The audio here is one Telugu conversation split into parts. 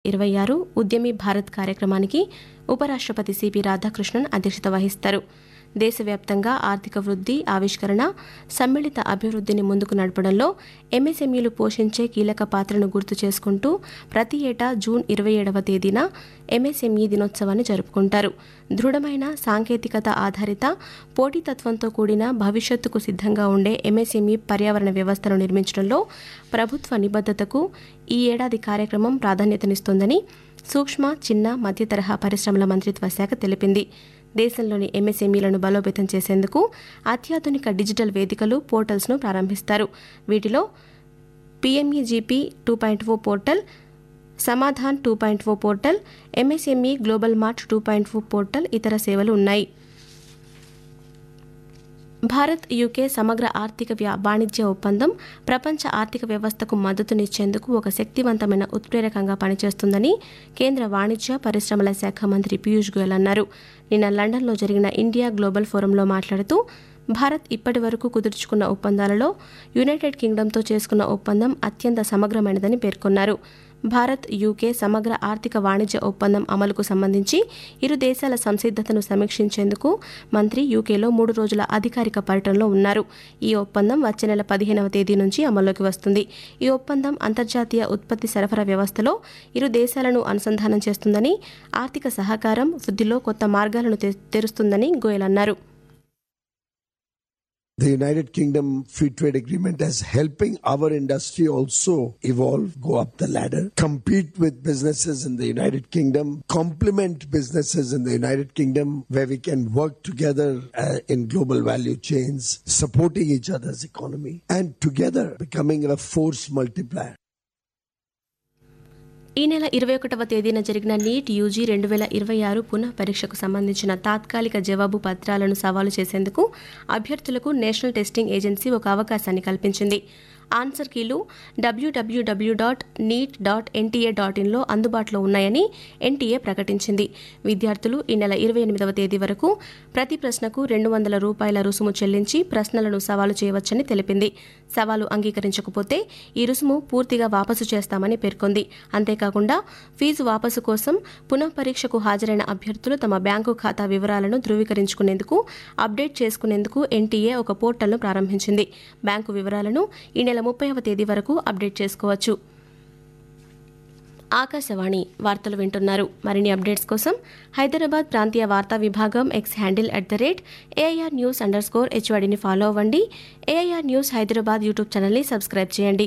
ఇరవై ఆరు ఉద్యమి భారత్ కార్యక్రమానికి ఉపరాష్ట్రపతి సిపి రాధాకృష్ణన్ అధ్యక్షత వహిస్తారు దేశవ్యాప్తంగా ఆర్థిక వృద్ధి ఆవిష్కరణ సమ్మిళిత అభివృద్ధిని ముందుకు నడపడంలో ఎంఎస్ఎంఈలు పోషించే కీలక పాత్రను గుర్తు చేసుకుంటూ ప్రతి ఏటా జూన్ ఇరవై ఏడవ తేదీన ఎంఎస్ఎంఈ దినోత్సవాన్ని జరుపుకుంటారు దృఢమైన సాంకేతికత ఆధారిత పోటీతత్వంతో కూడిన భవిష్యత్తుకు సిద్ధంగా ఉండే ఎంఎస్ఎంఈ పర్యావరణ వ్యవస్థను నిర్మించడంలో ప్రభుత్వ నిబద్ధతకు ఈ ఏడాది కార్యక్రమం ప్రాధాన్యతనిస్తోందని సూక్ష్మ చిన్న మధ్య తరహా పరిశ్రమల మంత్రిత్వ శాఖ తెలిపింది దేశంలోని ఎంఎస్ఎంఈలను బలోపేతం చేసేందుకు అత్యాధునిక డిజిటల్ వేదికలు పోర్టల్స్ను ప్రారంభిస్తారు వీటిలో PMEGP two point O portal Samadhan two point O portal MSME global mart two point O portal ఇతర సేవలు ఉన్నాయి భారత్ యూకే సమగ్ర ఆర్థిక వ్యా వాణిజ్య ఒప్పందం ప్రపంచ ఆర్థిక వ్యవస్థకు మద్దతునిచ్చేందుకు ఒక శక్తివంతమైన ఉత్ప్రేరకంగా పనిచేస్తుందని కేంద్ర వాణిజ్య పరిశ్రమల శాఖ మంత్రి పీయూష్ గోయల్ అన్నారు నిన్న లండన్లో జరిగిన ఇండియా గ్లోబల్ ఫోరంలో మాట్లాడుతూ భారత్ ఇప్పటి వరకు కుదుర్చుకున్న ఒప్పందాలలో యునైటెడ్ కింగ్డమ్తో చేసుకున్న ఒప్పందం అత్యంత సమగ్రమైనదని పేర్కొన్నారు భారత్ యూకే సమగ్ర ఆర్థిక వాణిజ్య ఒప్పందం అమలుకు సంబంధించి ఇరు దేశాల సంసిద్ధతను సమీక్షించేందుకు మంత్రి యూకేలో మూడు రోజుల అధికారిక పర్యటనలో ఉన్నారు ఈ ఒప్పందం వచ్చే నెల పదిహేనవ తేదీ నుంచి అమల్లోకి వస్తుంది ఈ ఒప్పందం అంతర్జాతీయ ఉత్పత్తి సరఫరా వ్యవస్థలో ఇరు దేశాలను అనుసంధానం చేస్తుందని ఆర్థిక సహకారం వృద్ధిలో కొత్త మార్గాలను తె- తెరుస్తుందని గోయల్ అన్నారు The United Kingdom Free Trade Agreement is helping our industry also evolve, go up the ladder, compete with businesses in the United Kingdom, complement businesses in the United Kingdom where we can work together uh, in global value chains, supporting each other's economy, and together becoming a force multiplier. ఈ నెల ఇరవై ఒకటవ తేదీన జరిగిన నీట్ యూజీ రెండు వేల ఇరవై ఆరు పునః పరీక్షకు సంబంధించిన తాత్కాలిక జవాబు పత్రాలను సవాలు చేసేందుకు అభ్యర్థులకు నేషనల్ టెస్టింగ్ ఏజెన్సీ ఒక అవకాశాన్ని కల్పించింది ఆన్సర్ కీలు డబ్ల్యూడబ్ల్యూడబ్ల్యూ dot NEET dot NTA dot ఇన్లో అందుబాటులో ఉన్నాయని ఎన్టీఏ ప్రకటించింది విద్యార్థులు ఈ నెల ఇరవై ఎనిమిదవ తేదీ వరకు ప్రతి ప్రశ్నకు రెండు వందల రూపాయల రుసుము చెల్లించి ప్రశ్నలను సవాలు చేయవచ్చని తెలిపింది సవాలు అంగీకరించకపోతే ఈ రుసుము పూర్తిగా వాపసు చేస్తామని పేర్కొంది అంతేకాకుండా ఫీజు వాపసు కోసం పునః పరీక్షకు హాజరైన అభ్యర్థులు తమ బ్యాంకు ఖాతా వివరాలను ధృవీకరించుకునేందుకు అప్డేట్ చేసుకునేందుకు ఎన్టీఏ ఒక పోర్టల్ను ప్రారంభించింది బ్యాంకు వివరాలను ఈ నెల ముప్పైవ తేదీ వరకు అప్డేట్ చేసుకోవచ్చు ఆకాశవాణి వార్తలు వింటున్నారు మరిన్ని అప్డేట్స్ కోసం హైదరాబాద్ ప్రాంతీయ వార్తా విభాగం X handle at the rate AIR news underscore హెచ్వడిని ఫాలో అవ్వండి ఏఐఆర్ న్యూస్ హైదరాబాద్ యూట్యూబ్ ఛానల్ని సబ్స్క్రైబ్ చేయండి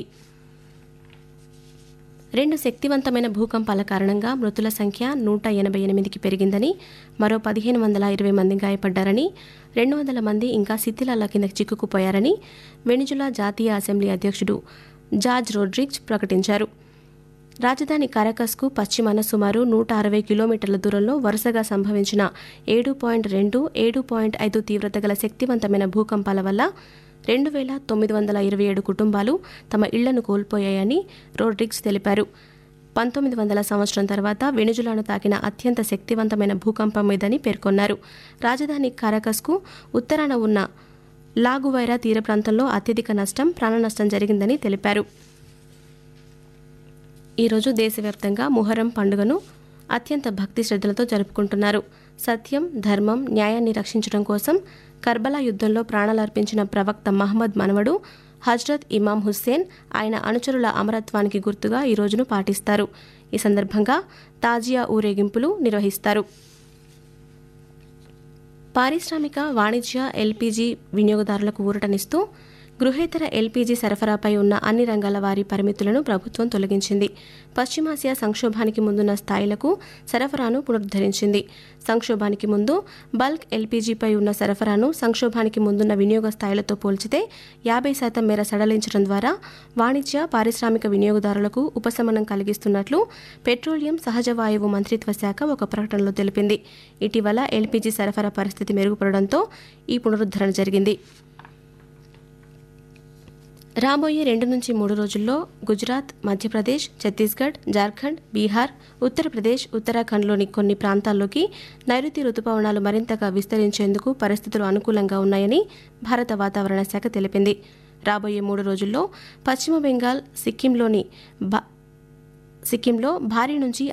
రెండు శక్తివంతమైన భూకంపాల కారణంగా మృతుల సంఖ్య నూట ఎనభై ఎనిమిదికి పెరిగిందని మరో పదిహేను వందల ఇరవై మంది గాయపడ్డారని రెండు వందల మంది ఇంకా శిథిలాల కింద చిక్కుకుపోయారని వెనిజులా జాతీయ అసెంబ్లీ అధ్యక్షుడు జార్జ్ రోడ్రిగ్స్ ప్రకటించారు రాజధాని కారకస్కు పశ్చిమాన సుమారు నూట అరవై కిలోమీటర్ల దూరంలో వరుసగా సంభవించిన ఏడు పాయింట్ రెండు ఏడు పాయింట్ ఐదు తీవ్రత గల శక్తివంతమైన భూకంపాల వల్ల రెండు వేల తొమ్మిది వందల ఇరవై ఏడు కుటుంబాలు తమ ఇళ్లను కోల్పోయాయని రోడ్రిగ్స్ తెలిపారు పంతొమ్మిది వందల సంవత్సరం తర్వాత వెనుజులాను తాకిన అత్యంత శక్తివంతమైన భూకంపం ఇదని పేర్కొన్నారు రాజధాని కారకస్కు ఉత్తరాన ఉన్న లాగువైరా తీర ప్రాంతంలో అత్యధిక నష్టం ప్రాణ నష్టం జరిగిందని తెలిపారు ఈరోజు దేశవ్యాప్తంగా ముహర్రం పండుగను అత్యంత భక్తి శ్రద్ధలతో జరుపుకుంటున్నారు సత్యం ధర్మం న్యాయాన్ని రక్షించడం కోసం కర్బలా యుద్ధంలో ప్రాణాలర్పించిన ప్రవక్త మహమ్మద్ మనవడు హజ్రత్ ఇమాం హుస్సేన్ ఆయన అనుచరుల అమరత్వానికి గుర్తుగా ఈ రోజును పాటిస్తారు ఈ సందర్భంగా తాజియా ఊరేగింపులు నిర్వహిస్తారు పారిశ్రామిక వాణిజ్య ఎల్పీజీ వినియోగదారులకు ఊరటనిస్తూ గృహేతర ఎల్పీజీ సరఫరాపై ఉన్న అన్ని రంగాల వారి పరిమితులను ప్రభుత్వం తొలగించింది పశ్చిమాసియా సంక్షోభానికి ముందున్న స్థాయిలకు సరఫరాను పునరుద్ధరించింది సంక్షోభానికి ముందు బల్క్ ఎల్పీజీపై ఉన్న సరఫరాను సంక్షోభానికి ముందున్న వినియోగ స్థాయిలతో పోల్చితే యాభై శాతం మేర సడలించడం ద్వారా వాణిజ్య పారిశ్రామిక వినియోగదారులకు ఉపశమనం కలిగిస్తున్నట్లు పెట్రోలియం సహజ వాయువు మంత్రిత్వ శాఖ ఒక ప్రకటనలో తెలిపింది ఇటీవల ఎల్పీజీ సరఫరా పరిస్థితి మెరుగుపడడంతో ఈ పునరుద్ధరణ జరిగింది రాబోయే రెండు నుంచి మూడు రోజుల్లో గుజరాత్ మధ్యప్రదేశ్ ఛత్తీస్గఢ్ జార్ఖండ్ బీహార్ ఉత్తరప్రదేశ్ ఉత్తరాఖండ్లోని కొన్ని ప్రాంతాల్లోకి నైరుతి రుతుపవనాలు మరింతగా విస్తరించేందుకు పరిస్థితులు అనుకూలంగా ఉన్నాయని భారత వాతావరణ శాఖ తెలిపింది రాబోయే మూడు రోజుల్లో పశ్చిమ బెంగాల్ సిక్కింలోని బా సిక్కింలో భారీ నుంచి